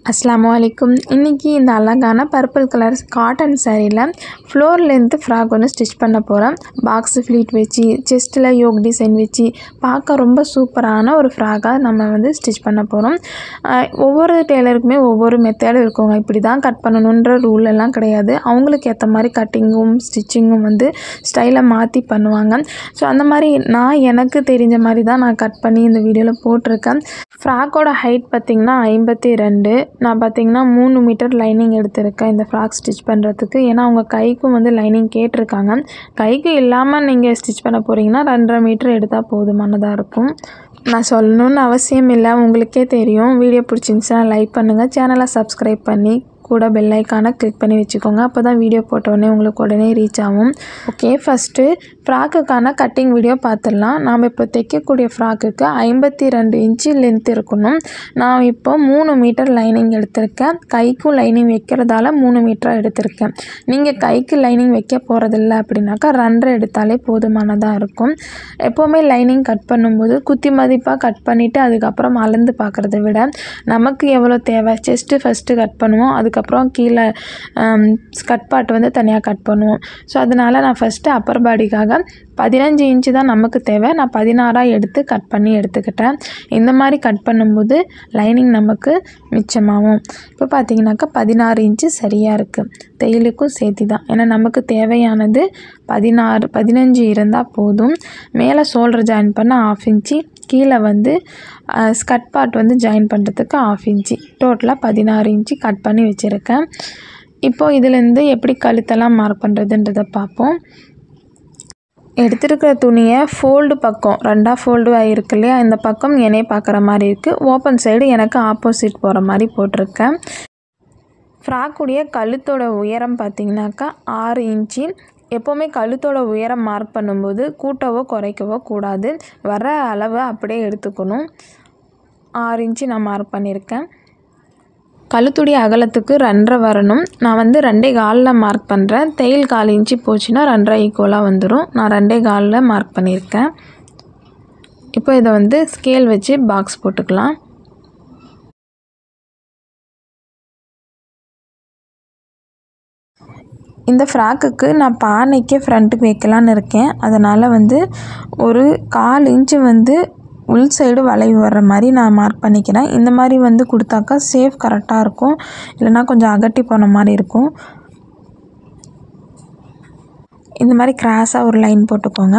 அஸ்ஸலாமு அலைக்கும் இன்றைக்கி இந்த அழகான பர்பிள் கலர் காட்டன் சாரியில் ஃப்ளோர் லென்த்து ஃப்ராக் ஒன்று ஸ்டிச் பண்ண போகிறேன் பாக்ஸ் ஃப்ளீட் வச்சு செஸ்ட்டில் யோக் டிசைன் வச்சு பார்க்க ரொம்ப சூப்பரான ஒரு ஃப்ராகாக நம்ம வந்து ஸ்டிச் பண்ண போகிறோம் ஒவ்வொரு டெய்லருக்குமே ஒவ்வொரு மெத்தேடு இருக்குங்க இப்படி தான் கட் பண்ணணுன்ற ரூல் எல்லாம் கிடையாது அவங்களுக்கு ஏற்ற மாதிரி கட்டிங்கும் ஸ்டிச்சிங்கும் வந்து ஸ்டைலை மாற்றி பண்ணுவாங்க ஸோ அந்த மாதிரி நான் எனக்கு தெரிஞ்ச மாதிரி தான் நான் கட் பண்ணி இந்த வீடியோவில் போட்டிருக்கேன் ஃப்ராக்கோட ஹைட் பார்த்திங்கன்னா ஐம்பத்தி ரெண்டு நான் பார்த்திங்கன்னா மூணு மீட்டர் லைனிங் எடுத்திருக்கேன் இந்த ஃப்ராக் ஸ்டிச் பண்ணுறதுக்கு ஏன்னா அவங்க கைக்கும் வந்து லைனிங் கேட்டிருக்காங்க கைக்கு இல்லாமல் நீங்கள் ஸ்டிச் பண்ண போகிறீங்கன்னா ரெண்டரை மீட்டர் எடுத்தால் போதுமானதாக இருக்கும் நான் சொல்லணும்னு அவசியம் இல்லை உங்களுக்கே தெரியும் வீடியோ பிடிச்சிருந்துச்சுன்னா லைக் பண்ணுங்கள் சேனலை சப்ஸ்கிரைப் பண்ணி கூட பெல் ஐக்கானை கிளிக் பண்ணி வச்சுக்கோங்க அப்போ தான் வீடியோ போட்டோடனே உங்களுக்கு உடனே ரீச் ஆகும் ஓகே ஃபஸ்ட்டு ஃப்ராக்குக்கான கட்டிங் வீடியோ பார்த்துடலாம் நாம் இப்போ தைக்கக்கூடிய ஃப்ராக்குக்கு ஐம்பத்தி ரெண்டு இன்ச்சு லென்த் இருக்கணும் நான் இப்போ மூணு மீட்டர் லைனிங் எடுத்திருக்கேன் கைக்கும் லைனிங் வைக்கிறதால மூணு மீட்டராக எடுத்திருக்கேன் நீங்கள் கைக்கு லைனிங் வைக்க போகிறதில்ல அப்படின்னாக்கா ரெண்டரை எடுத்தாலே போதுமானதாக இருக்கும் எப்போவுமே லைனிங் கட் பண்ணும்போது குத்தி மதிப்பாக கட் பண்ணிவிட்டு அதுக்கப்புறம் அளந்து பார்க்குறத விட நமக்கு எவ்வளோ தேவை செஸ்ட்டு ஃபஸ்ட்டு கட் பண்ணுவோம் அதுக்கப்புறம் கீழே கட் பார்ட் வந்து தனியாக கட் பண்ணுவோம் ஸோ அதனால் நான் ஃபஸ்ட்டு அப்பர் பாடிக்காக பதினஞ்சு இன்ச்சு தான் நமக்கு தேவை நான் பதினாறாக எடுத்து கட் பண்ணி எடுத்துக்கிட்டேன் இந்த மாதிரி கட் பண்ணும்போது லைனிங் நமக்கு மிச்சமாகும் இப்போ பார்த்தீங்கன்னாக்கா பதினாறு இன்ச்சு சரியாக இருக்குது தையலுக்கும் சேர்த்து தான் ஏன்னா நமக்கு தேவையானது பதினாறு பதினஞ்சு இருந்தால் போதும் மேலே ஷோல்டர் ஜாயின் பண்ண ஆஃப் இன்ச்சு கீழே வந்து ஸ்கட் பார்ட் வந்து ஜாயின் பண்ணுறதுக்கு ஆஃப் இன்ச்சு டோட்டலாக பதினாறு இன்ச்சு கட் பண்ணி வச்சுருக்கேன் இப்போது இதுலேருந்து எப்படி கழுத்தெல்லாம் மார்க் பண்ணுறதுன்றதை பார்ப்போம் எடுத்துருக்கிற துணியை ஃபோல்டு பக்கம் ரெண்டாக ஃபோல்டு ஆகிருக்கு இல்லையா இந்த பக்கம் என்னையே பார்க்குற மாதிரி இருக்குது ஓப்பன் சைடு எனக்கு ஆப்போசிட் போகிற மாதிரி போட்டிருக்கேன் ஃப்ராக்குடைய கழுத்தோட உயரம் பார்த்திங்கனாக்கா ஆறு இன்ச்சு எப்போவுமே கழுத்தோட உயரம் மார்க் பண்ணும்போது கூட்டவோ குறைக்கவோ கூடாது வர அளவை அப்படியே எடுத்துக்கணும் ஆறு இன்ச்சு நான் மார்க் பண்ணியிருக்கேன் கழுத்துடைய அகலத்துக்கு ரெண்டரை வரணும் நான் வந்து ரெண்டே காலில் மார்க் பண்ணுறேன் தையல் கால் இன்ச்சு போச்சுன்னா ரெண்டரை ஈக்குவலாக வந்துடும் நான் ரெண்டே காலில் மார்க் பண்ணியிருக்கேன் இப்போ இதை வந்து ஸ்கேல் வச்சு பாக்ஸ் போட்டுக்கலாம் இந்த ஃப்ராக்குக்கு நான் பானைக்கே ஃப்ரண்ட்டுக்கு வைக்கலான்னு இருக்கேன் அதனால் வந்து ஒரு கால் இன்ச்சு வந்து உள் சைடு வளைவு வர்ற மாதிரி நான் மார்க் பண்ணிக்கிறேன் இந்த மாதிரி வந்து கொடுத்தாக்கா சேஃப் கரெக்டாக இருக்கும் இல்லைனா கொஞ்சம் அகட்டி போன மாதிரி இருக்கும் இந்த மாதிரி கிராஸாக ஒரு லைன் போட்டுக்கோங்க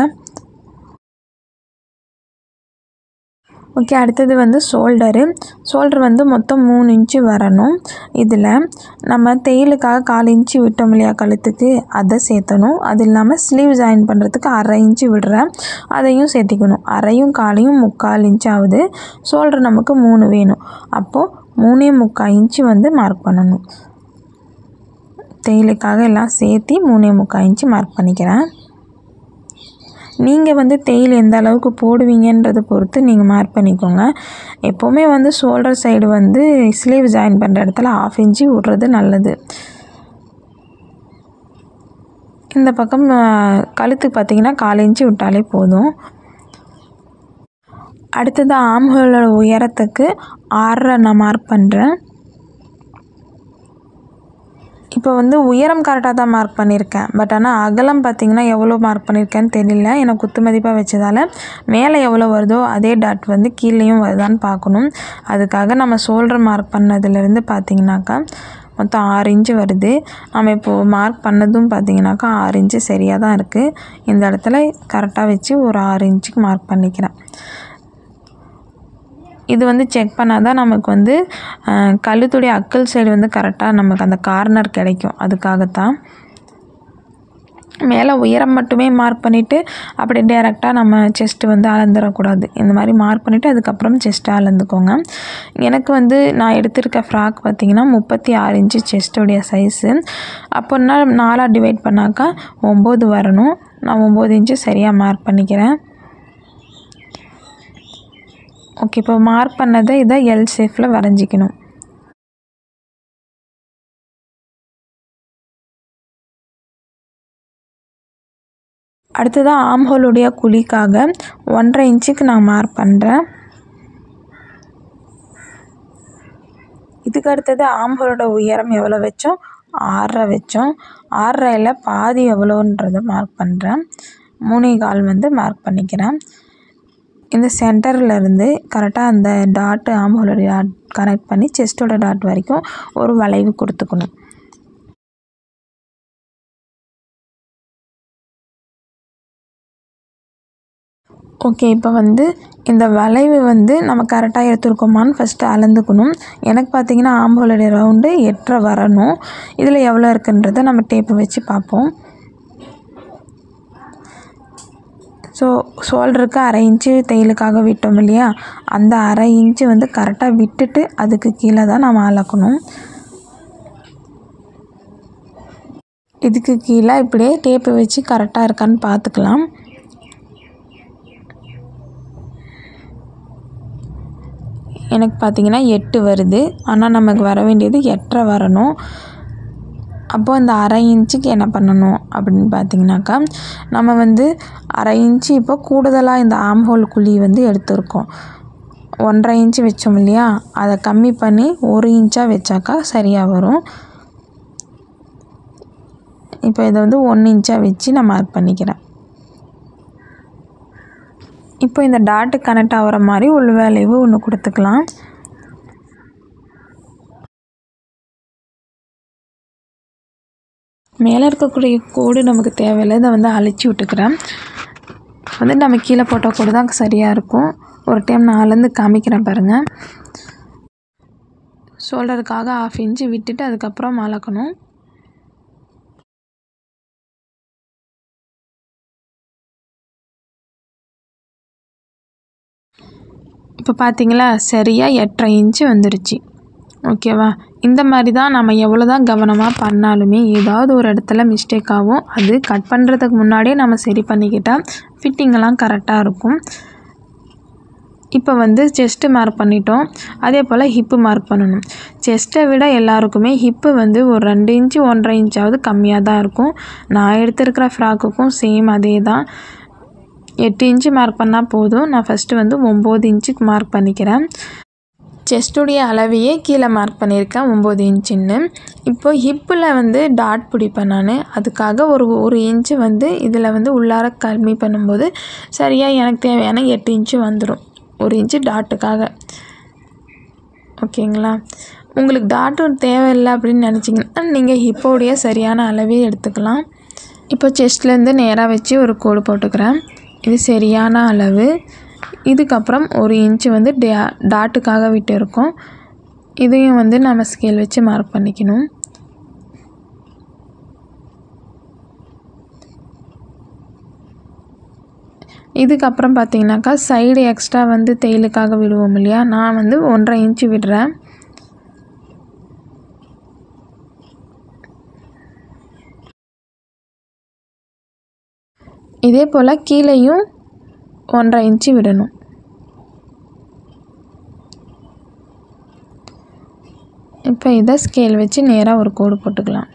ஓகே அடுத்தது வந்து ஷோல்டரு ஷோல்டர் வந்து மொத்தம் மூணு இன்ச்சு வரணும் இதில் நம்ம தையலுக்காக கால் இன்ச்சு விட்டோம் இல்லையா கழுத்துக்கு அதை சேர்த்தணும் அது இல்லாமல் ஸ்லீவ் ஜாயின் பண்ணுறதுக்கு அரை இன்ச்சு விடுறேன் அதையும் சேர்த்திக்கணும் அரையும் காலையும் முக்கால் இன்ச்சு ஆகுது ஷோல்டர் நமக்கு மூணு வேணும் அப்போது மூணே முக்கால் இன்ச்சு வந்து மார்க் பண்ணணும் தையலுக்காக எல்லாம் சேர்த்தி மூணே முக்கால் இன்ச்சு மார்க் பண்ணிக்கிறேன் நீங்கள் வந்து தையல் எந்த அளவுக்கு போடுவீங்கன்றதை பொறுத்து நீங்கள் மார்க் பண்ணிக்கோங்க எப்போவுமே வந்து ஷோல்டர் சைடு வந்து ஸ்லீவ் ஜாயின் பண்ணுற இடத்துல ஆஃப் இன்ச்சு விட்றது நல்லது இந்த பக்கம் கழுத்துக்கு பார்த்திங்கன்னா கால் இன்ச்சு விட்டாலே போதும் அடுத்தது ஆம்ஹோலோட உயரத்துக்கு ஆறரை நான் மார்க் பண்ணுறேன் இப்போ வந்து உயரம் கரெக்டாக தான் மார்க் பண்ணியிருக்கேன் பட் ஆனால் அகலம் பார்த்திங்கன்னா எவ்வளோ மார்க் பண்ணியிருக்கேன்னு தெரியல எனக்கு குத்து மதிப்பாக வச்சதால் மேலே எவ்வளோ வருதோ அதே டாட் வந்து கீழேயும் வருதான்னு பார்க்கணும் அதுக்காக நம்ம ஷோல்டர் மார்க் பண்ணதுலேருந்து பார்த்திங்கனாக்கா மொத்தம் ஆறு இன்ச்சு வருது நம்ம இப்போது மார்க் பண்ணதும் பார்த்திங்கனாக்கா ஆறு இன்ச்சு சரியாக தான் இருக்குது இந்த இடத்துல கரெக்டாக வச்சு ஒரு ஆறு இன்ச்சுக்கு மார்க் பண்ணிக்கிறேன் இது வந்து செக் பண்ணால் தான் நமக்கு வந்து கழுத்துடைய அக்கல் சைடு வந்து கரெக்டாக நமக்கு அந்த கார்னர் கிடைக்கும் அதுக்காகத்தான் மேலே உயரம் மட்டுமே மார்க் பண்ணிவிட்டு அப்படி டேரெக்டாக நம்ம செஸ்ட்டு வந்து அளந்துடக்கூடாது இந்த மாதிரி மார்க் பண்ணிவிட்டு அதுக்கப்புறம் செஸ்ட்டை அளந்துக்கோங்க எனக்கு வந்து நான் எடுத்திருக்க ஃப்ராக் பார்த்திங்கன்னா முப்பத்தி ஆறு இன்ச்சு செஸ்ட்டுடைய சைஸு அப்போன்னா நாலாக டிவைட் பண்ணாக்கா ஒம்பது வரணும் நான் ஒம்பது இன்ச்சு சரியாக மார்க் பண்ணிக்கிறேன் ஓகே இப்போ மார்க் பண்ணதை இதை எல் ஷேஃபில் வரைஞ்சிக்கணும் அடுத்ததாக ஆம்ஹோலுடைய குழிக்காக ஒன்றரை இன்ச்சுக்கு நான் மார்க் பண்ணுறேன் இதுக்கு அடுத்தது ஆம்பளோட உயரம் எவ்வளோ வச்சோம் ஆறரை வச்சோம் ஆறரையில் பாதி எவ்வளோன்றதை மார்க் பண்ணுறேன் மூணே கால் வந்து மார்க் பண்ணிக்கிறேன் இந்த சென்டரில் இருந்து கரெக்டாக அந்த டாட்டு ஆம்பளோட டாட் கனெக்ட் பண்ணி செஸ்ட்டோட டாட் வரைக்கும் ஒரு வளைவு கொடுத்துக்கணும் ஓகே இப்போ வந்து இந்த வளைவு வந்து நம்ம கரெக்டாக எடுத்துருக்கோமான்னு ஃபஸ்ட்டு அளந்துக்கணும் எனக்கு பார்த்தீங்கன்னா ஆம்போலுடைய ரவுண்டு எட்டரை வரணும் இதில் எவ்வளோ இருக்குன்றதை நம்ம டேப்பு வச்சு பார்ப்போம் ஸோ ஷோல்டருக்கு அரை இன்ச்சு தையலுக்காக விட்டோம் இல்லையா அந்த அரை இன்ச்சு வந்து கரெக்டாக விட்டுட்டு அதுக்கு கீழே தான் நம்ம அளக்கணும் இதுக்கு கீழே இப்படியே டேப்பு வச்சு கரெக்டாக இருக்கான்னு பார்த்துக்கலாம் எனக்கு பார்த்தீங்கன்னா எட்டு வருது ஆனால் நமக்கு வர வேண்டியது எட்டரை வரணும் அப்போது அந்த அரை இன்ச்சுக்கு என்ன பண்ணணும் அப்படின்னு பார்த்தீங்கன்னாக்கா நம்ம வந்து அரை இன்ச்சு இப்போ கூடுதலாக இந்த ஆம்ஹோல் குழி வந்து எடுத்திருக்கோம் ஒன்றரை இன்ச்சு வச்சோம் இல்லையா அதை கம்மி பண்ணி ஒரு இன்ச்சாக வச்சாக்கா சரியாக வரும் இப்போ இதை வந்து ஒன்று இன்ச்சாக வச்சு நான் மார்க் பண்ணிக்கிறேன் இப்போ இந்த டாட்டு கனெக்ட் ஆகிற மாதிரி உள் வேலைவு ஒன்று கொடுத்துக்கலாம் மேலே இருக்கக்கூடிய கோடு நமக்கு தேவையில்லை இதை வந்து அழிச்சு விட்டுக்கிறேன் வந்து நம்ம கீழே போட்ட கோடு தான் சரியாக இருக்கும் ஒரு டைம் நான் அளந்து காமிக்கிறேன் பாருங்கள் ஷோல்டருக்காக ஆஃப் இன்ச்சு விட்டுட்டு அதுக்கப்புறம் அளக்கணும் இப்போ பார்த்தீங்களா சரியாக எட்டரை இன்ச்சு வந்துருச்சு ஓகேவா இந்த மாதிரி தான் நம்ம எவ்வளோ தான் கவனமாக பண்ணாலுமே ஏதாவது ஒரு இடத்துல மிஸ்டேக் ஆகும் அது கட் பண்ணுறதுக்கு முன்னாடியே நம்ம சரி பண்ணிக்கிட்டால் ஃபிட்டிங்கெல்லாம் கரெக்டாக இருக்கும் இப்போ வந்து செஸ்ட்டு மார்க் பண்ணிட்டோம் அதே போல் ஹிப்பு மார்க் பண்ணணும் செஸ்ட்டை விட எல்லாருக்குமே ஹிப்பு வந்து ஒரு ரெண்டு இன்ச்சு ஒன்றரை இன்ச்சாவது கம்மியாக தான் இருக்கும் நான் எடுத்திருக்கிற ஃப்ராக்குக்கும் சேம் அதே தான் எட்டு இன்ச்சு மார்க் பண்ணால் போதும் நான் ஃபஸ்ட்டு வந்து ஒம்பது இன்ச்சுக்கு மார்க் பண்ணிக்கிறேன் செஸ்ட்டுடைய அளவையே கீழே மார்க் பண்ணியிருக்கேன் ஒம்பது இன்ச்சுன்னு இப்போ ஹிப்பில் வந்து டாட் பிடிப்பேன் நான் அதுக்காக ஒரு ஒரு இன்ச்சு வந்து இதில் வந்து உள்ளார கம்மி பண்ணும்போது சரியாக எனக்கு தேவையான எட்டு இன்ச்சு வந்துடும் ஒரு இன்ச்சு டாட்டுக்காக ஓகேங்களா உங்களுக்கு டாட்டும் தேவையில்லை அப்படின்னு நினச்சிங்கன்னா நீங்கள் ஹிப்போடைய சரியான அளவே எடுத்துக்கலாம் இப்போ செஸ்ட்லேருந்து நேராக வச்சு ஒரு கோடு போட்டுக்கிறேன் இது சரியான அளவு இதுக்கப்புறம் ஒரு இன்ச்சு வந்து டா டாட்டுக்காக விட்டு இருக்கோம் இதையும் வந்து நம்ம ஸ்கேல் வச்சு மார்க் பண்ணிக்கணும் இதுக்கப்புறம் பார்த்தீங்கன்னாக்கா சைடு எக்ஸ்ட்ரா வந்து தையலுக்காக விடுவோம் இல்லையா நான் வந்து ஒன்றரை இன்ச்சு விடுறேன் இதே போல் கீழேயும் ஒன்றரை இன்ச்சு விடணும் இப்போ இதை ஸ்கேல் வச்சு நேராக ஒரு கோடு போட்டுக்கலாம்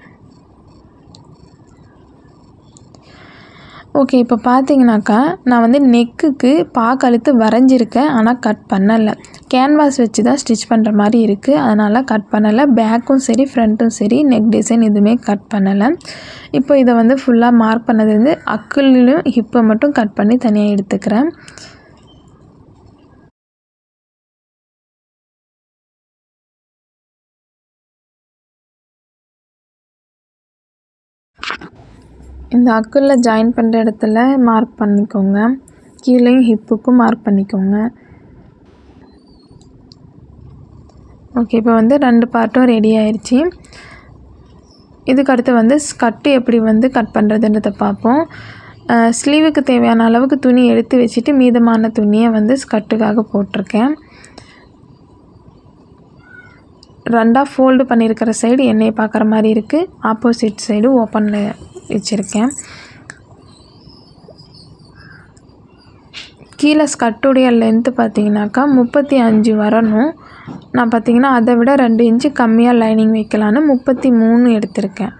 ஓகே இப்போ பார்த்தீங்கன்னாக்கா நான் வந்து நெக்குக்கு பாக்கழுத்து வரைஞ்சிருக்கேன் ஆனால் கட் பண்ணலை கேன்வாஸ் வச்சு தான் ஸ்டிச் பண்ணுற மாதிரி இருக்குது அதனால் கட் பண்ணலை பேக்கும் சரி ஃப்ரண்ட்டும் சரி நெக் டிசைன் எதுவுமே கட் பண்ணலை இப்போ இதை வந்து ஃபுல்லாக மார்க் பண்ணது வந்து அக்குலையும் ஹிப்பை மட்டும் கட் பண்ணி தனியாக எடுத்துக்கிறேன் இந்த அக்குளில் ஜாயின் பண்ணுற இடத்துல மார்க் பண்ணிக்கோங்க கீழேயும் ஹிப்புக்கும் மார்க் பண்ணிக்கோங்க ஓகே இப்போ வந்து ரெண்டு பார்ட்டும் ரெடி ஆயிடுச்சு இதுக்கு அடுத்து வந்து ஸ்கட்டு எப்படி வந்து கட் பண்ணுறதுன்றதை பார்ப்போம் ஸ்லீவுக்கு தேவையான அளவுக்கு துணி எடுத்து வச்சுட்டு மீதமான துணியை வந்து ஸ்கட்டுக்காக போட்டிருக்கேன் ரெண்டாக ஃபோல்டு பண்ணியிருக்கிற சைடு என்னையை பார்க்குற மாதிரி இருக்குது ஆப்போசிட் சைடு ஓப்பனில் வச்சுருக்கேன் கீழே ஸ்கட்டுடைய லென்த்து பார்த்தீங்கன்னாக்கா முப்பத்தி அஞ்சு வரணும் நான் பார்த்தீங்கன்னா அதை விட ரெண்டு இன்ச்சு கம்மியாக லைனிங் வைக்கலான்னு முப்பத்தி மூணு எடுத்திருக்கேன்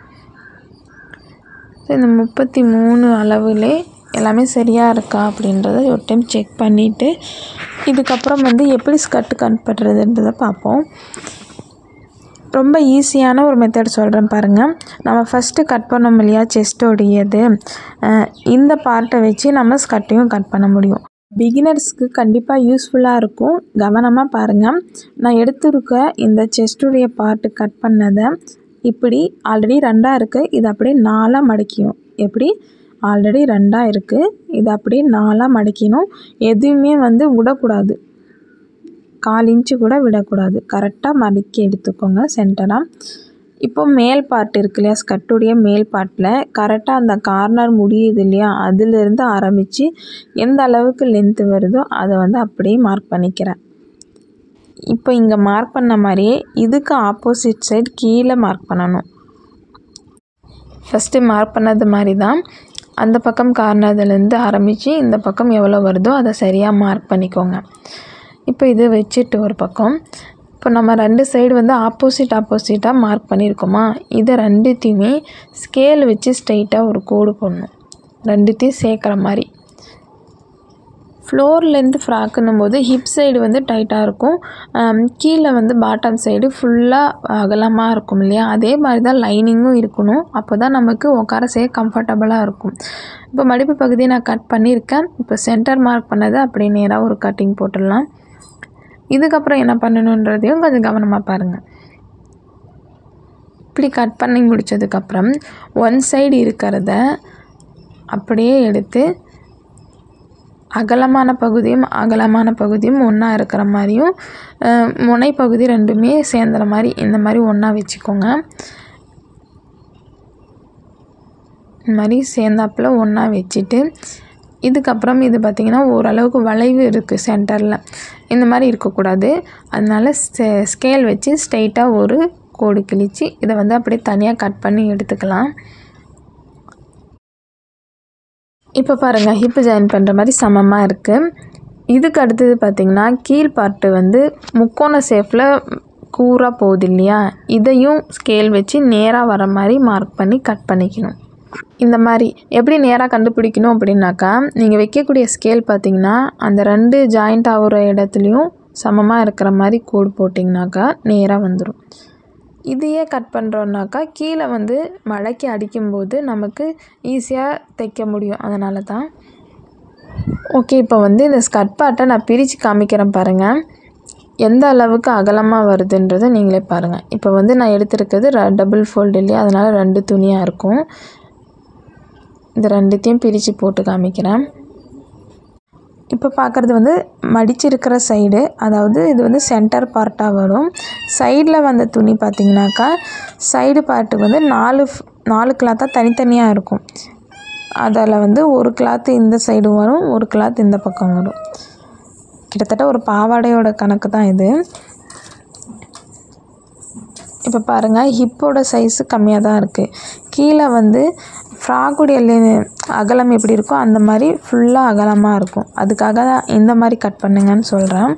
ஸோ இந்த முப்பத்தி மூணு அளவுலே எல்லாமே சரியாக இருக்கா அப்படின்றத ஒரு டைம் செக் பண்ணிவிட்டு இதுக்கப்புறம் வந்து எப்படி ஸ்கர்ட் கட் பண்ணுறதுன்றதை பார்ப்போம் ரொம்ப ஈஸியான ஒரு மெத்தட் சொல்கிறேன் பாருங்கள் நம்ம ஃபஸ்ட்டு கட் பண்ணோம் இல்லையா செஸ்டோடையது இந்த பார்ட்டை வச்சு நம்ம ஸ்கர்ட்டையும் கட் பண்ண முடியும் பிகினர்ஸ்க்கு கண்டிப்பாக யூஸ்ஃபுல்லாக இருக்கும் கவனமாக பாருங்கள் நான் எடுத்துருக்க இந்த செஸ்டுடைய பார்ட்டு கட் பண்ணதை இப்படி ஆல்ரெடி ரெண்டாக இருக்குது இது அப்படியே நாலாக மடிக்கணும் எப்படி ஆல்ரெடி ரெண்டாக இருக்குது இது அப்படியே நாலாக மடிக்கணும் எதுவுமே வந்து விடக்கூடாது கால் இன்ச்சு கூட விடக்கூடாது கரெக்டாக மடக்கி எடுத்துக்கோங்க சென்டராக இப்போ மேல் பார்ட் இருக்கு இல்லையா ஸ்கர்ட்டுடைய மேல் பார்ட்டில் கரெக்டாக அந்த கார்னர் முடியுது இல்லையா அதுலேருந்து ஆரம்பித்து எந்த அளவுக்கு லென்த்து வருதோ அதை வந்து அப்படியே மார்க் பண்ணிக்கிறேன் இப்போ இங்கே மார்க் பண்ண மாதிரியே இதுக்கு ஆப்போசிட் சைடு கீழே மார்க் பண்ணணும் ஃபஸ்ட்டு மார்க் பண்ணது மாதிரி தான் அந்த பக்கம் கார்னர்லேருந்து ஆரம்பித்து இந்த பக்கம் எவ்வளோ வருதோ அதை சரியாக மார்க் பண்ணிக்கோங்க இப்போ இது வச்சுட்டு ஒரு பக்கம் இப்போ நம்ம ரெண்டு சைடு வந்து ஆப்போசிட் ஆப்போசிட்டாக மார்க் பண்ணியிருக்கோமா இதை ரெண்டுத்தையுமே ஸ்கேல் வச்சு ஸ்ட்ரைட்டாக ஒரு கோடு போடணும் ரெண்டுத்தையும் சேர்க்குற மாதிரி ஃப்ளோர்லேருந்து ஃப்ராக்குன்னும் போது ஹிப் சைடு வந்து டைட்டாக இருக்கும் கீழே வந்து பாட்டம் சைடு ஃபுல்லாக அகலமாக இருக்கும் இல்லையா அதே மாதிரி தான் லைனிங்கும் இருக்கணும் அப்போ தான் நமக்கு உட்கார செய்ய கம்ஃபர்டபுளாக இருக்கும் இப்போ மடிப்பு பகுதியை நான் கட் பண்ணியிருக்கேன் இப்போ சென்டர் மார்க் பண்ணதை அப்படியே நேராக ஒரு கட்டிங் போட்டுடலாம் இதுக்கப்புறம் என்ன பண்ணணுன்றதையும் கொஞ்சம் கவனமாக பாருங்கள் இப்படி கட் பண்ணி முடித்ததுக்கப்புறம் ஒன் சைடு இருக்கிறத அப்படியே எடுத்து அகலமான பகுதியும் அகலமான பகுதியும் ஒன்றா இருக்கிற மாதிரியும் முனை பகுதி ரெண்டுமே சேர்ந்துற மாதிரி இந்த மாதிரி ஒன்றா வச்சுக்கோங்க இந்த மாதிரி சேர்ந்தாப்பில் ஒன்றா வச்சுட்டு இதுக்கப்புறம் இது பார்த்திங்கன்னா ஓரளவுக்கு வளைவு இருக்குது சென்டரில் இந்த மாதிரி இருக்கக்கூடாது அதனால ஸ்கேல் வச்சு ஸ்ட்ரைட்டாக ஒரு கோடு கிழித்து இதை வந்து அப்படியே தனியாக கட் பண்ணி எடுத்துக்கலாம் இப்போ பாருங்கள் ஹிப்பு ஜாயின் பண்ணுற மாதிரி சமமாக இருக்குது இதுக்கு அடுத்தது பார்த்திங்கன்னா கீழ் பார்ட்டு வந்து முக்கோண ஷேப்பில் கூராக போகுது இல்லையா இதையும் ஸ்கேல் வச்சு நேராக வர மாதிரி மார்க் பண்ணி கட் பண்ணிக்கணும் இந்த மாதிரி எப்படி நேராக கண்டுபிடிக்கணும் அப்படின்னாக்கா நீங்கள் வைக்கக்கூடிய ஸ்கேல் பார்த்திங்கன்னா அந்த ரெண்டு ஜாயிண்ட் ஆகிற இடத்துலையும் சமமாக இருக்கிற மாதிரி கோடு போட்டிங்கனாக்கா நேராக வந்துடும் இதையே கட் பண்ணுறோன்னாக்கா கீழே வந்து மடக்கி அடிக்கும்போது நமக்கு ஈஸியாக தைக்க முடியும் அதனால தான் ஓகே இப்போ வந்து இந்த ஸ்கர்ட் பார்ட்டை நான் பிரித்து காமிக்கிறேன் பாருங்கள் எந்த அளவுக்கு அகலமாக வருதுன்றதை நீங்களே பாருங்கள் இப்போ வந்து நான் எடுத்திருக்கிறது ர டபுள் ஃபோல்டு இல்லையா அதனால் ரெண்டு துணியாக இருக்கும் இது ரெண்டுத்தையும் பிரித்து போட்டு காமிக்கிறேன் இப்போ பார்க்குறது வந்து மடிச்சிருக்கிற சைடு அதாவது இது வந்து சென்டர் பார்ட்டாக வரும் சைடில் வந்த துணி பார்த்திங்கனாக்கா சைடு பார்ட்டு வந்து நாலு நாலு கிளாத்தாக தனித்தனியாக இருக்கும் அதில் வந்து ஒரு கிளாத்து இந்த சைடு வரும் ஒரு கிளாத் இந்த பக்கம் வரும் கிட்டத்தட்ட ஒரு பாவாடையோட கணக்கு தான் இது இப்போ பாருங்கள் ஹிப்போட சைஸு கம்மியாக தான் இருக்குது கீழே வந்து ஃப்ராக்குடைய அகலம் எப்படி இருக்கோ அந்த மாதிரி ஃபுல்லாக அகலமாக இருக்கும் அதுக்காக தான் இந்த மாதிரி கட் பண்ணுங்கன்னு சொல்கிறேன்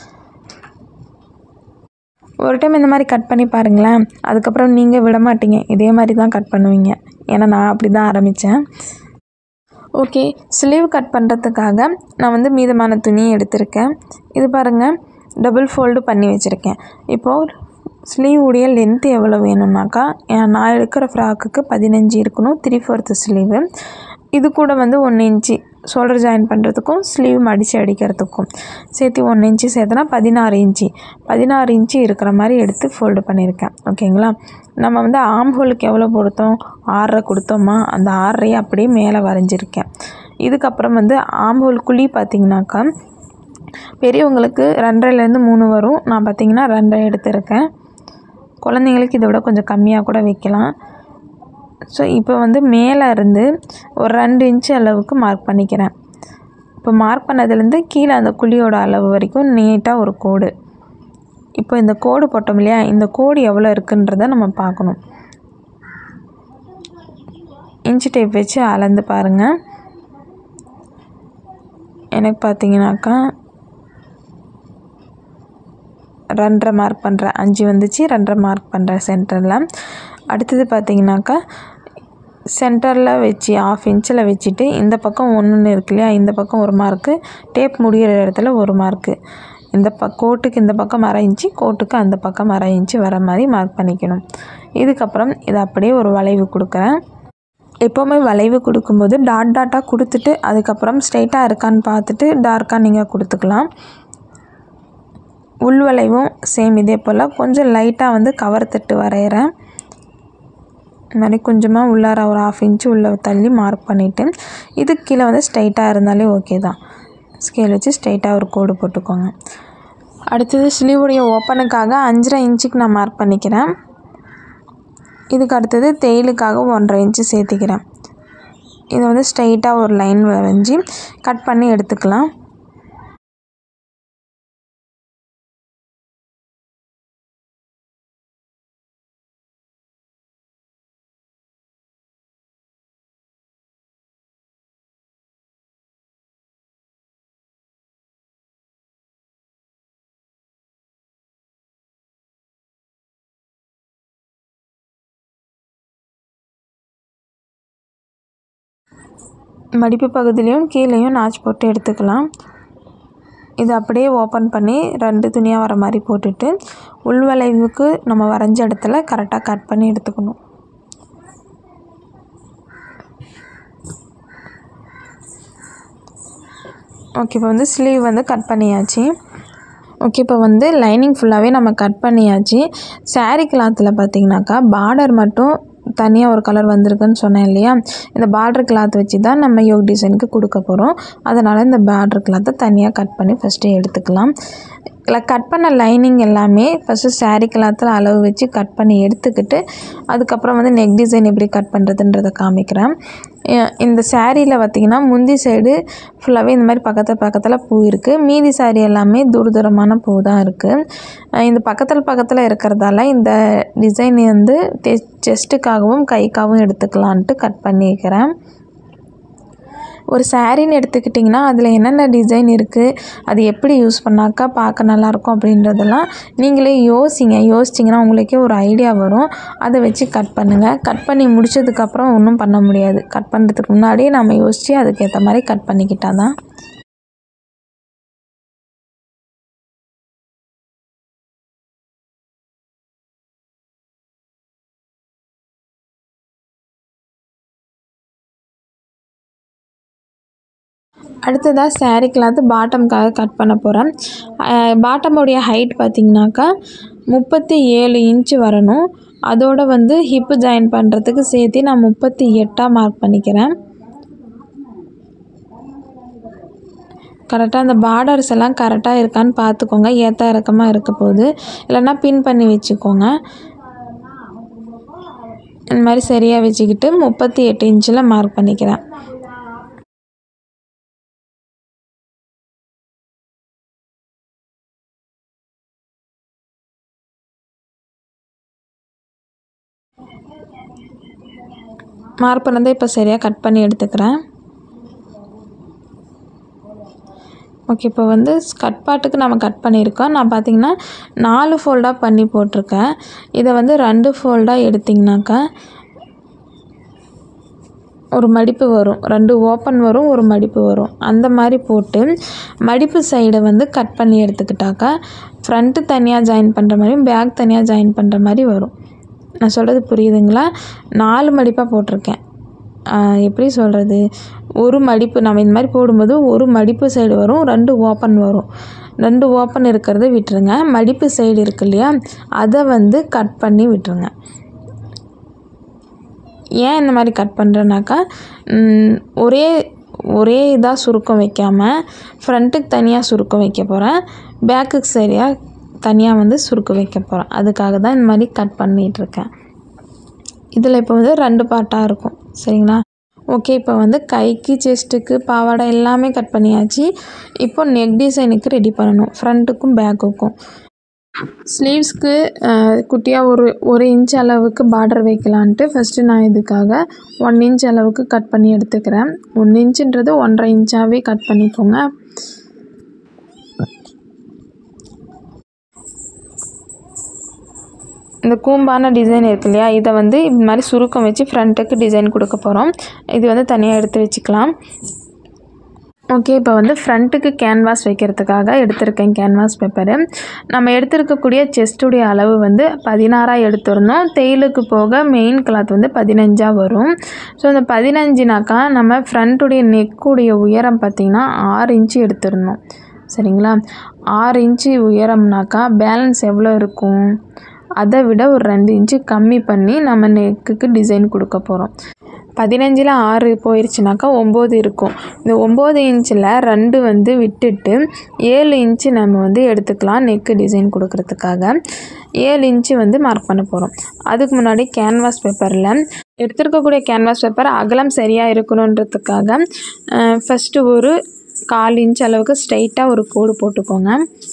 ஒரு டைம் இந்த மாதிரி கட் பண்ணி பாருங்களேன் அதுக்கப்புறம் நீங்கள் விட மாட்டீங்க இதே மாதிரி தான் கட் பண்ணுவீங்க ஏன்னா நான் அப்படி தான் ஆரம்பித்தேன் ஓகே ஸ்லீவ் கட் பண்ணுறதுக்காக நான் வந்து மீதமான துணியை எடுத்திருக்கேன் இது பாருங்கள் டபுள் ஃபோல்டு பண்ணி வச்சுருக்கேன் இப்போது ஸ்லீவ் உடைய லென்த்து எவ்வளோ வேணும்னாக்கா நான் எடுக்கிற ஃப்ராக்குக்கு பதினஞ்சு இருக்கணும் த்ரீ ஃபோர்த்து ஸ்லீவு இது கூட வந்து ஒன்று இன்ச்சு ஷோல்டர் ஜாயின் பண்ணுறதுக்கும் ஸ்லீவ் மடித்து அடிக்கிறதுக்கும் சேர்த்து ஒன்று இன்ச்சு சேர்த்தனா பதினாறு இன்ச்சு பதினாறு இன்ச்சு இருக்கிற மாதிரி எடுத்து ஃபோல்டு பண்ணியிருக்கேன் ஓகேங்களா நம்ம வந்து ஆம் ஹோலுக்கு எவ்வளோ கொடுத்தோம் ஆறரை கொடுத்தோமா அந்த ஆறரையை அப்படியே மேலே வரைஞ்சிருக்கேன் இதுக்கப்புறம் வந்து ஆம் ஹோல் குழி பார்த்திங்கனாக்கா பெரியவங்களுக்கு ரெண்டரைலேருந்து மூணு வரும் நான் பார்த்திங்கன்னா ரெண்டரை எடுத்திருக்கேன் குழந்தைங்களுக்கு இதை விட கொஞ்சம் கம்மியாக கூட வைக்கலாம் ஸோ இப்போ வந்து மேலே இருந்து ஒரு ரெண்டு இன்ச்சு அளவுக்கு மார்க் பண்ணிக்கிறேன் இப்போ மார்க் பண்ணதுலேருந்து கீழே அந்த குழியோட அளவு வரைக்கும் நீட்டாக ஒரு கோடு இப்போ இந்த கோடு போட்டோம் இல்லையா இந்த கோடு எவ்வளோ இருக்குன்றதை நம்ம பார்க்கணும் இன்ச்சு டேப் வச்சு அளந்து பாருங்கள் எனக்கு பார்த்தீங்கன்னாக்கா ரெண்டரை மார்க் பண்ணுறேன் அஞ்சு வந்துச்சு ரெண்டரை மார்க் பண்ணுறேன் சென்டரில் அடுத்தது பார்த்தீங்கன்னாக்கா சென்டரில் வச்சு ஆஃப் இன்ச்சில் வச்சுட்டு இந்த பக்கம் ஒன்றுன்னு இருக்கு இல்லையா இந்த பக்கம் ஒரு மார்க்கு டேப் முடிகிற இடத்துல ஒரு மார்க்கு இந்த ப கோட்டுக்கு இந்த பக்கம் அரை இன்ச்சு கோட்டுக்கு அந்த பக்கம் அரை இன்ச்சு வர மாதிரி மார்க் பண்ணிக்கணும் இதுக்கப்புறம் இதை அப்படியே ஒரு வளைவு கொடுக்குறேன் எப்போவுமே வளைவு கொடுக்கும்போது டாட் டாட்டாக கொடுத்துட்டு அதுக்கப்புறம் ஸ்ட்ரைட்டாக இருக்கான்னு பார்த்துட்டு டார்க்காக நீங்கள் கொடுத்துக்கலாம் உள் வளைவும் சேம் இதே போல் கொஞ்சம் லைட்டாக வந்து கவர் தட்டு வரைகிறேன் இது மாதிரி கொஞ்சமாக உள்ளார ஒரு ஆஃப் இன்ச்சு உள்ளே தள்ளி மார்க் பண்ணிவிட்டு இதுக்கு கீழே வந்து ஸ்ட்ரைட்டாக இருந்தாலே ஓகே தான் ஸ்கேல் வச்சு ஸ்ட்ரைட்டாக ஒரு கோடு போட்டுக்கோங்க அடுத்தது ஸ்லீவுடைய ஓப்பனுக்காக அஞ்சரை இன்ச்சுக்கு நான் மார்க் பண்ணிக்கிறேன் இதுக்கு அடுத்தது தேயிலுக்காக ஒன்றரை இன்ச்சு சேர்த்திக்கிறேன் இதை வந்து ஸ்ட்ரைட்டாக ஒரு லைன் வரைஞ்சி கட் பண்ணி எடுத்துக்கலாம் மடிப்பு பகுதியிலையும் கீழேயும் நாச் போட்டு எடுத்துக்கலாம் இது அப்படியே ஓப்பன் பண்ணி ரெண்டு துணியாக வர மாதிரி போட்டுட்டு உள்வளைவுக்கு நம்ம வரைஞ்ச இடத்துல கரெக்டாக கட் பண்ணி எடுத்துக்கணும் ஓகே இப்போ வந்து ஸ்லீவ் வந்து கட் பண்ணியாச்சு ஓகே இப்போ வந்து லைனிங் ஃபுல்லாகவே நம்ம கட் பண்ணியாச்சு saree கிளாத்தில் பார்த்தீங்கன்னாக்கா பார்டர் மட்டும் தனியாக ஒரு கலர் வந்திருக்குன்னு சொன்னேன் இல்லையா இந்த பார்டர் கிளாத் வச்சு தான் நம்ம யோக் டிசைனுக்கு கொடுக்க போகிறோம் அதனால் இந்த பார்டர் கிளாத்தை தனியாக கட் பண்ணி ஃபஸ்ட்டு எடுத்துக்கலாம் இல்லை கட் பண்ண லைனிங் எல்லாமே ஃபஸ்ட்டு saree கிளாத்தில் அளவு வச்சு கட் பண்ணி எடுத்துக்கிட்டு அதுக்கப்புறம் வந்து நெக் டிசைன் எப்படி கட் பண்ணுறதுன்றதை காமிக்கிறேன் எ- இந்த சாரியில் பார்த்தீங்கன்னா முந்தி சைடு ஃபுல்லாகவே இந்த மாதிரி பக்கத்தில் பக்கத்தில் பூ இருக்குது மீதி saree எல்லாமே தூர தூரமான பூ தான் இருக்குது இந்த பக்கத்தில் பக்கத்தில் இருக்கிறதால இந்த டிசைன் வந்து செஸ்ட்டுக்காகவும் கைக்காகவும் எடுத்துக்கலான்ட்டு கட் பண்ணிக்கிறேன் ஒரு சாரின்னு எடுத்துக்கிட்டிங்கன்னா அதில் என்னென்ன டிசைன் இருக்குது அது எப்படி யூஸ் பண்ணாக்கா பார்க்க நல்லாயிருக்கும் அப்படின்றதெல்லாம் நீங்களே யோசிங்க யோசிச்சிங்கன்னா உங்களுக்கே ஒரு ஐடியா வரும் அதை வச்சு கட் பண்ணுங்கள் கட் பண்ணி முடிச்சதுக்கப்புறம் ஒன்றும் பண்ண முடியாது கட் பண்ணுறதுக்கு முன்னாடியே நம்ம யோசித்து அதுக்கேற்ற மாதிரி கட் பண்ணிக்கிட்டால் தான் அடுத்ததாக saree கிளாத்து பாட்டம்காக கட் பண்ண போகிறேன் பாட்டமுடைய ஹைட் பார்த்திங்கனாக்கா முப்பத்தி ஏழு இன்ச்சு வரணும் அதோட வந்து ஹிப்பு ஜாயின் பண்ணுறதுக்கு சேர்த்து நான் முப்பத்தி எட்டாக மார்க் பண்ணிக்கிறேன் கரெக்டாக அந்த பார்டர்ஸ் எல்லாம் கரெக்டாக இருக்கான்னு பார்த்துக்கோங்க ஏற்ற இறக்கமாக இருக்க போகுது இல்லைன்னா பின் பண்ணி வச்சுக்கோங்க இந்த மாதிரி சரியாக வச்சுக்கிட்டு முப்பத்தி எட்டு இன்ச்சில் மார்க் பண்ணிக்கிறேன் மார்க் பண்ணதை இப்போ சரியாக கட் பண்ணி எடுத்துக்கிறேன் ஓகே இப்போ வந்து கட் பாட்டுக்கு நம்ம கட் பண்ணியிருக்கோம் நான் பார்த்தீங்கன்னா நாலு ஃபோல்டாக பண்ணி போட்டிருக்கேன் இதை வந்து ரெண்டு ஃபோல்டாக எடுத்திங்கனாக்கா ஒரு மடிப்பு வரும் ரெண்டு ஓப்பன் வரும் ஒரு மடிப்பு வரும் அந்த மாதிரி போட்டு மடிப்பு சைடை வந்து கட் பண்ணி எடுத்துக்கிட்டாக்கா ஃப்ரண்ட்டு தனியாக ஜாயின் பண்ணுற மாதிரியும் பேக் தனியாக ஜாயின் பண்ணுற மாதிரி வரும் நான் சொல்கிறது புரியுதுங்களா நாலு மடிப்பாக போட்டிருக்கேன் ஆஹ் எப்படி சொல்கிறது ஒரு மடிப்பு நம்ம இந்த மாதிரி போடும்போது ஒரு மடிப்பு சைடு வரும் ரெண்டு ஓப்பன் வரும் ரெண்டு ஓப்பன் இருக்கிறத விட்டுருங்க மடிப்பு சைடு இருக்கு இல்லையா அதை வந்து கட் பண்ணி விட்டுருங்க ஏன் இந்த மாதிரி கட் பண்ணுறேன்னாக்கா ம், ஒரே ஒரே இதாக சுருக்கம் வைக்காமல் ஃப்ரண்ட்டுக்கு தனியாக சுருக்கம் வைக்க போகிறேன் பேக்குக்கு சரியாக தனியாக வந்து சுருக்கம் வைக்க போகிறேன் அதுக்காக தான் இந்த மாதிரி கட் பண்ணிகிட்ருக்கேன் இதில் இப்போ வந்து ரெண்டு பார்ட்டாக இருக்கும் சரிங்களா ஓகே இப்போ வந்து கைக்கு செஸ்ட்டுக்கு பாவாடை எல்லாமே கட் பண்ணியாச்சு இப்போ நெக் டிசைனுக்கு ரெடி பண்ணணும் ஃப்ரண்ட்டுக்கும் பேக்குக்கும் ஸ்லீவ்ஸ்க்கு குட்டியாக ஒரு ஒரு இன்ச் அளவுக்கு பார்டர் வைக்கலான்ட்டு ஃபஸ்ட்டு நான் இதுக்காக ஒன் இன்ச் அளவுக்கு கட் பண்ணி எடுத்துக்கிறேன் ஒன் இன்ச்சுன்றது ஒன்றரை இன்ச்சாகவே கட் பண்ணிக்கோங்க இந்த கூம்பான டிசைன் இருக்கு இல்லையா இதை வந்து இந்த மாதிரி சுருக்கம் வச்சு ஃப்ரண்ட்டுக்கு டிசைன் கொடுக்க போகிறோம் இது வந்து தனியாக எடுத்து வச்சுக்கலாம் ஓகே இப்போ வந்து ஃப்ரண்ட்டுக்கு கேன்வாஸ் வைக்கிறதுக்காக எடுத்திருக்கேன் கேன்வாஸ் பேப்பரு நம்ம எடுத்திருக்கக்கூடிய செஸ்ட்டுடைய அளவு வந்து பதினாறாக எடுத்திருந்தோம் தேயிலுக்கு போக மெயின் கிளாத் வந்து பதினஞ்சாக வரும் ஸோ இந்த பதினஞ்சுனாக்கா நம்ம ஃப்ரண்ட்டுடைய நெக்குடைய உயரம் பார்த்திங்கன்னா ஆறு இன்ச்சு எடுத்திருந்தோம் சரிங்களா ஆறு இன்ச்சு உயரம்னாக்கா பேலன்ஸ் எவ்வளோ இருக்கும் அதை விட ஒரு ரெண்டு இன்ச்சு கம்மி பண்ணி நம்ம நெக்குக்கு டிசைன் கொடுக்க போகிறோம் பதினஞ்சில் ஆறு போயிடுச்சுனாக்கா ஒம்பது இருக்கும் இந்த ஒம்பது இன்ச்சில் ரெண்டு வந்து விட்டுட்டு ஏழு இன்ச்சு நம்ம வந்து எடுத்துக்கலாம் நெக்கு டிசைன் கொடுக்கறதுக்காக ஏழு இன்ச்சு வந்து மார்க் பண்ண போகிறோம் அதுக்கு முன்னாடி கேன்வாஸ் பேப்பரில் எடுத்திருக்கக்கூடிய கேன்வாஸ் பேப்பர் அகலம் சரியாக இருக்கணுன்றதுக்காக ஃபஸ்ட்டு ஒரு கால் இன்ச் அளவுக்கு ஸ்ட்ரைட்டாக ஒரு கோடு போட்டுக்கோங்க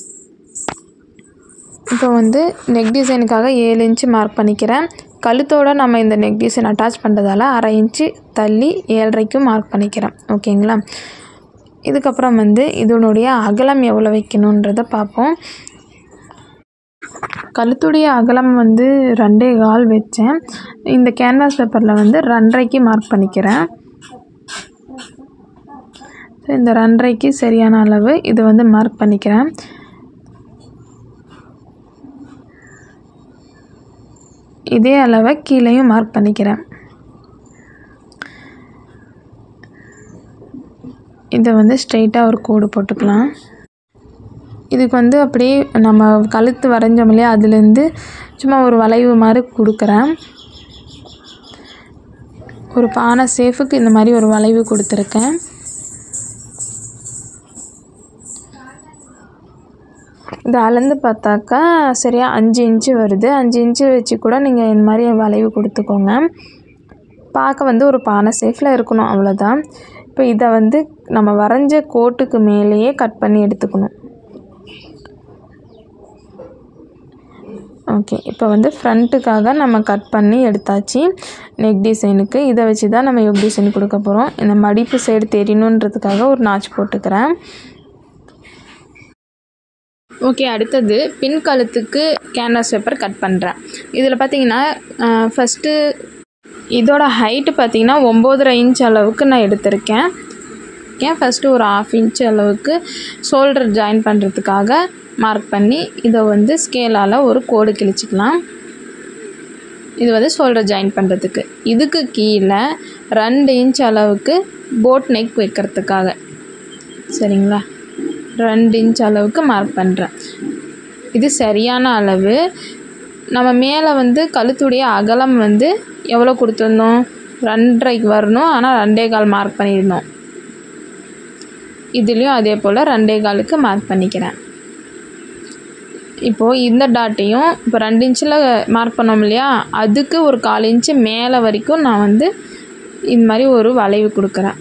இப்போ வந்து நெக் டிசைனுக்காக ஏழு இன்ச்சு மார்க் பண்ணிக்கிறேன் கழுத்தோட நம்ம இந்த நெக் டிசைன் அட்டாச் பண்ணுறதால அரை இன்ச்சு தள்ளி ஏழரைக்கும் மார்க் பண்ணிக்கிறேன் ஓகேங்களா இதுக்கப்புறம் வந்து இதனுடைய அகலம் எவ்வளோ வைக்கணுன்றதை பார்ப்போம் கழுத்துடைய அகலம் வந்து ரெண்டே கால் வச்சேன் இந்த கேன்வாஸ் பேப்பரில் வந்து ரெண்டரைக்கு மார்க் பண்ணிக்கிறேன் ஸோ இந்த ரெண்டரைக்கு சரியான அளவு இது வந்து மார்க் பண்ணிக்கிறேன் இதே அளவை கீழேயும் மார்க் பண்ணிக்கிறேன் இதை வந்து ஸ்ட்ரெயிட்டாக ஒரு கோடு போட்டுக்கலாம் இதுக்கு வந்து அப்படியே நம்ம கழுத்து வரைஞ்சோம் இல்லையா அதுலேருந்து சும்மா ஒரு வளைவு மாதிரி கொடுக்குறேன் ஒரு பானை சேஃபுக்கு இந்த மாதிரி ஒரு வளைவு கொடுத்துருக்கேன் இது அளந்து பார்த்தாக்கா சரியாக அஞ்சு இன்ச்சு வருது அஞ்சு இன்ச்சு வச்சு கூட நீங்கள் இந்த மாதிரி வளைவு கொடுத்துக்கோங்க பார்க்க வந்து ஒரு பானை சேஃபில் இருக்கணும் அவ்வளோதான் இப்போ இதை வந்து நம்ம வரைஞ்ச கோட்டுக்கு மேலேயே கட் பண்ணி எடுத்துக்கணும் ஓகே இப்போ வந்து ஃப்ரண்ட்டுக்காக நம்ம கட் பண்ணி எடுத்தாச்சு நெக் டிசைனுக்கு இதை வச்சு தான் நம்ம யோக் டிசைன் கொடுக்க போகிறோம் இந்த மடிப்பு சைடு தெரியணுன்றதுக்காக ஒரு நாச் போட்டுக்கிறேன் ஓகே அடுத்தது பின் கழுத்துக்கு கேன்வாஸ் பேப்பர் கட் பண்ணுறேன் இதில் பார்த்தீங்கன்னா ஃபஸ்ட்டு இதோட ஹைட்டு பார்த்தீங்கன்னா ஒம்போதரை இன்ச் அளவுக்கு நான் எடுத்திருக்கேன் ஏன் ஃபஸ்ட்டு ஒரு ஆஃப் இன்ச் அளவுக்கு ஷோல்டர் ஜாயின் பண்ணுறதுக்காக மார்க் பண்ணி இதை வந்து ஸ்கேலால் ஒரு கோடு கிழிச்சிக்கலாம் இது வந்து ஷோல்டர் ஜாயின் பண்ணுறதுக்கு இதுக்கு கீழே ரெண்டு இன்ச் அளவுக்கு போட் நெக் வைக்கிறதுக்காக சரிங்களா ரெண்டு இன்ச் அளவுக்கு மார்க் பண்ணுறேன் இது சரியான அளவு நம்ம மேலே வந்து கழுத்துடைய அகலம் வந்து எவ்வளோ கொடுத்துருந்தோம் ரெண்டரைக்கு வரணும் ஆனால் ரெண்டே கால் மார்க் பண்ணியிருந்தோம் இதுலேயும் அதே போல் ரெண்டே காலுக்கு மார்க் பண்ணிக்கிறேன் இப்போது இந்த டாட்டையும் இப்போ ரெண்டு இன்ச்சில் மார்க் பண்ணோம் இல்லையா அதுக்கு ஒரு கால் இன்ச்சு மேலே வரைக்கும் நான் வந்து இந்த மாதிரி ஒரு வளைவு கொடுக்குறேன்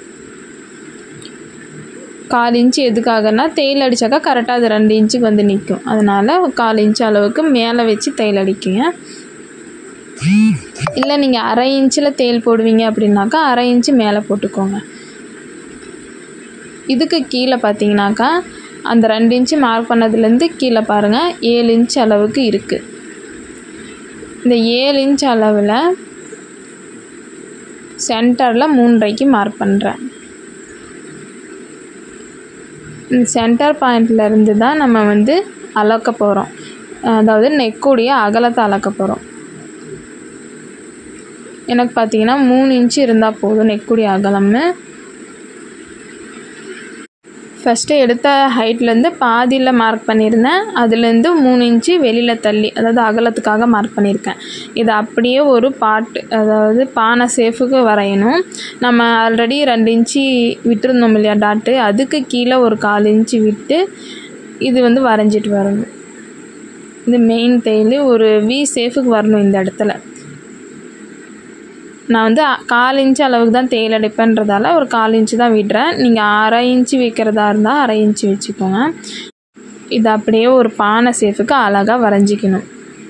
கால் இன்ச்சு எதுக்காகனா தையல் அடித்தாக்கா கரெக்டாக அது ரெண்டு இன்ச்சுக்கு வந்து நிற்கும் அதனால் கால் இன்ச்சு அளவுக்கு மேலே வச்சு தையல் அடிக்குங்க இல்லை நீங்கள் அரை இன்ச்சில் தையல் போடுவீங்க அப்படின்னாக்கா அரை இன்ச்சு மேலே போட்டுக்கோங்க இதுக்கு கீழே பார்த்தீங்கன்னாக்கா அந்த ரெண்டு இன்ச்சு மார்க் பண்ணதுலேருந்து கீழே பாருங்கள் ஏழு இன்ச் அளவுக்கு இருக்குது இந்த ஏழு இன்ச் அளவில் சென்டரில் மூன்றரைக்கு மார்க் பண்ணுறேன் இந்த சென்டர் பாயிண்ட்லேருந்து தான் நம்ம வந்து அளக்க போகிறோம் அதாவது நெக்குடைய அகலத்தை அளக்க போகிறோம் எனக்கு பார்த்தீங்கன்னா மூணு இன்ச்சு இருந்தால் போதும் நெக்குடைய அகலம்னு ஃபஸ்ட்டு எடுத்த ஹைட்லேருந்து பாதியில் மார்க் பண்ணியிருந்தேன் அதுலேருந்து மூணு இன்ச்சு வெளியில் தள்ளி அதாவது அகலத்துக்காக மார்க் பண்ணியிருக்கேன் இது அப்படியே ஒரு பாட்டு அதாவது பானை சேஃபுக்கு வரையணும் நம்ம ஆல்ரெடி ரெண்டு இன்ச்சு விட்டுருந்தோம் இல்லையா டாட்டு அதுக்கு கீழே ஒரு கால் இன்ச்சு விட்டு இது வந்து வரைஞ்சிட்டு வரணும் இது மெயின் தையல் ஒரு வி சேஃபுக்கு வரணும் இந்த இடத்துல நான் வந்து கால் இன்ச்சு அளவுக்கு தான் தேயில் அடைப்பேன்றதால ஒரு கால் இன்ச்சு தான் விடுறேன் நீங்கள் அரை இன்ச்சு வைக்கிறதா இருந்தால் அரை இன்ச்சு வச்சுக்கோங்க இது அப்படியே ஒரு பானை சேஃபுக்கு அழகாக வரைஞ்சிக்கணும்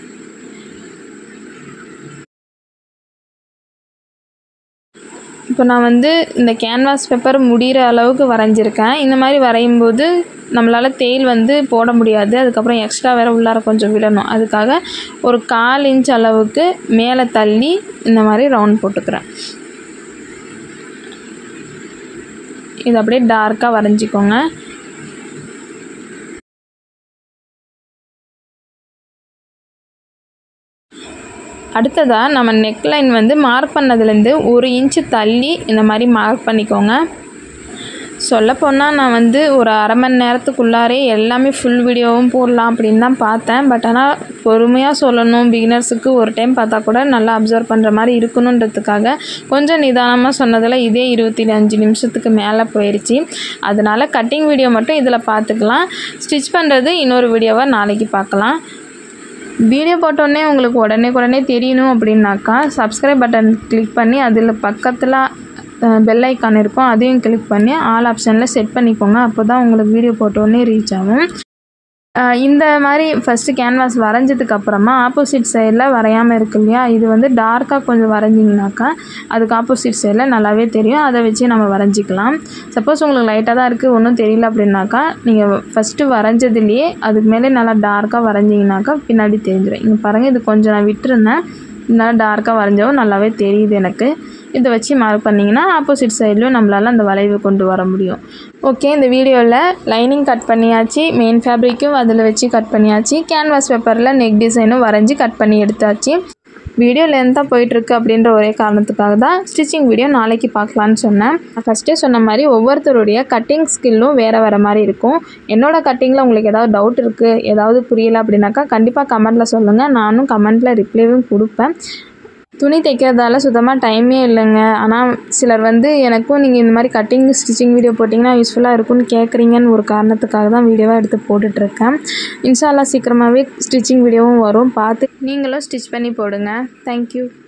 இப்போ நான் வந்து இந்த கேன்வாஸ் பேப்பர் முடிகிற அளவுக்கு வரைஞ்சிருக்கேன் இந்த மாதிரி வரையும்போது நம்மளால் தேயில் வந்து போட முடியாது அதுக்கப்புறம் எக்ஸ்ட்ரா வேறு உள்ளார கொஞ்சம் விடணும் அதுக்காக ஒரு கால் இன்ச் அளவுக்கு மேலே தள்ளி இந்த மாதிரி ரவுண்ட் போட்டுக்கிறேன் இது அப்படியே டார்க்காக வரைஞ்சிக்கோங்க அடுத்ததாக நம்ம நெக்லைன் வந்து மார்க் பண்ணதுலேருந்து ஒரு இன்ச்சு தள்ளி இந்த மாதிரி மார்க் பண்ணிக்கோங்க சொல்லப்போனால் நான் வந்து ஒரு அரை மணி நேரத்துக்குள்ளாரே எல்லாமே ஃபுல் வீடியோவும் போடலாம் அப்படின்னு தான் பார்த்தேன் பட் ஆனால் பொறுமையாக சொல்லணும் பிகினர்ஸுக்கு ஒரு டைம் பார்த்தா கூட நல்லா அப்சர்வ் பண்ணுற மாதிரி இருக்கணுன்றதுக்காக கொஞ்சம் நிதானமாக சொன்னதில் இதே இருபத்தி அஞ்சு நிமிஷத்துக்கு மேலே போயிடுச்சு அதனால் கட்டிங் வீடியோ மட்டும் இதில் பார்த்துக்கலாம் ஸ்டிச் பண்ணுறது இன்னொரு வீடியோவை நாளைக்கு பார்க்கலாம் வீடியோ போட்டோடனே உங்களுக்கு உடனே உடனே தெரியணும் அப்படின்னாக்கா சப்ஸ்கிரைப் பட்டன் கிளிக் பண்ணி அதில் பக்கத்தில் பெல் ஐக்கான் இருக்கும் அதையும் கிளிக் பண்ணி ஆல் ஆப்ஷனில் செட் பண்ணிக்கோங்க அப்போ தான் உங்களுக்கு வீடியோ போட்டோடனே ரீச் ஆகும் அஹ் இந்த மாதிரி ஃபஸ்ட்டு கேன்வாஸ் வரைஞ்சதுக்கு அப்புறமா ஆப்போசிட் சைடில் வரையாமல் இருக்கு இல்லையா இது வந்து டார்க்காக கொஞ்சம் வரைஞ்சிங்கனாக்கா அதுக்கு ஆப்போசிட் சைடில் நல்லாவே தெரியும் அதை வச்சு நம்ம வரைஞ்சிக்கலாம் சப்போஸ் உங்களுக்கு லைட்டாக தான் இருக்குது ஒன்றும் தெரியல அப்படின்னாக்கா நீங்கள் ஃபஸ்ட்டு வரைஞ்சதுலேயே அதுக்கு மேலே நல்லா டார்க்காக வரைஞ்சிங்கனாக்கா பின்னாடி தெரிஞ்சிடும் இங்கே பாருங்கள் இது கொஞ்சம் நான் விட்டுருந்தேன் நல்லா டார்க்காக வரைஞ்சவும் நல்லாவே தெரியுது எனக்கு இதை வச்சு மார்க் பண்ணிங்கன்னா ஆப்போசிட் சைட்லையும் நம்மளால் அந்த வளைவு கொண்டு வர முடியும் ஓகே இந்த வீடியோவில் லைனிங் கட் பண்ணியாச்சு மெயின் ஃபேப்ரிக்கும் அதில் வச்சு கட் பண்ணியாச்சு கேன்வாஸ் பேப்பரில் நெக் டிசைனும் வரைஞ்சி கட் பண்ணி எடுத்தாச்சு வீடியோ லென்த்தாக போயிட்டுருக்கு அப்படின்ற ஒரே காரணத்துக்காக தான் ஸ்டிச்சிங் வீடியோ நாளைக்கு பார்க்கலான்னு சொன்னேன் நான் ஃபஸ்ட்டே சொன்ன மாதிரி ஒவ்வொருத்தருடைய கட்டிங் ஸ்கில்லும் வேறு வேறு மாதிரி இருக்கும் என்னோடய கட்டிங்கில் உங்களுக்கு ஏதாவது டவுட் இருக்குது ஏதாவது புரியல அப்படின்னாக்கா கண்டிப்பாக கமெண்ட்டில் சொல்லுங்கள் நானும் கமெண்ட்டில் ரிப்ளைவும் கொடுப்பேன் துணி தைக்கிறதால சுத்தமாக டைமே இல்லைங்க ஆனால் சிலர் வந்து எனக்கும் நீங்கள் இந்த மாதிரி கட்டிங் ஸ்டிச்சிங் வீடியோ போட்டிங்கன்னா யூஸ்ஃபுல்லாக இருக்கும்னு கேட்குறீங்கன்னு ஒரு காரணத்துக்காக தான் வீடியோவாக எடுத்து போட்டுட்ருக்கேன் இன்ஷால்லா சீக்கிரமாகவே ஸ்டிச்சிங் வீடியோவும் வரும் பார்த்து நீங்களும் ஸ்டிச் பண்ணி போடுங்க தேங்க்யூ